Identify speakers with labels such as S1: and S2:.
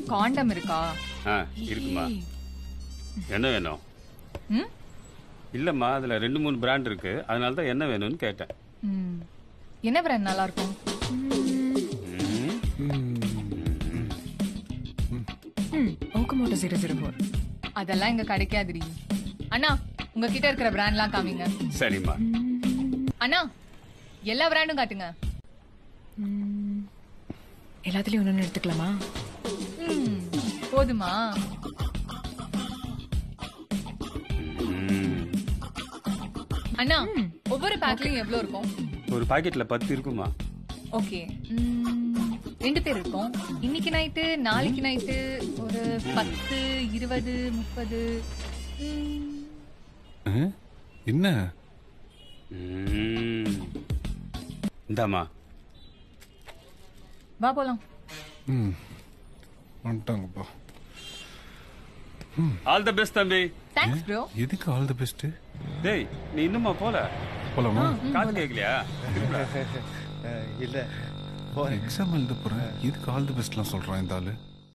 S1: காண்டம் இருக்கா
S2: ஆ இருக்குமா என்ன வேணும்
S1: ம்
S2: இல்லம்மா அதுல ரெண்டு மூணு பிராண்ட் இருக்கு அதனால தான் என்ன வேணும்னு கேட்டேன்
S1: ம். என்ன பிராண்ட் நல்லா இருக்கும்
S2: ம்,
S3: ஓகமோட்டோ ஜீரோ ஜீரோ ஃபோர்
S1: அதெல்லாம் இங்க கிடைக்காதுடி அண்ணா உங்ககிட்ட இருக்கிற பிராண்ட்லாம் காமிங்க
S2: சரிம்மா
S1: அண்ணா எல்லா பிராண்டும் காட்டுங்க
S3: எல்லாத்துலயும் ஒன்று எடுத்துக்கலாமா
S1: ம், போதுமா
S2: ம்,
S1: அண்ணா ஒவ்வொரு பேக்லயும் எவ்வளவு இருக்கும்
S2: ஒரு பாக்கெட்ல பத்து இருக்குமா
S1: ஓகே ம், ரெண்டு பேர் இருக்கோம் இன்னைக்கு நைட்டு நாளைக்கு நைட்டு ஒரு பத்து இருபது முப்பது ம்,
S4: ஆ? என்ன
S2: ம். இந்தாம்மா
S1: வா போலாம்
S4: ம் வந்துட்டாங்கப்பா
S2: ஆல் தி பெஸ்ட் தம்பி
S1: தேங்க்ஸ் ப்ரோ
S4: எதுக்கு ஆல் தி பெஸ்ட்
S2: டேய் நீ இன்னுமா போல
S4: போலாமா
S2: காது கேட்கலையா
S5: இல்ல
S4: எக்ஸாம் எழுத போறேன் எதுக்கு ஆல் தி பெஸ்ட்லாம் சொல்றான் இந்த ஆளு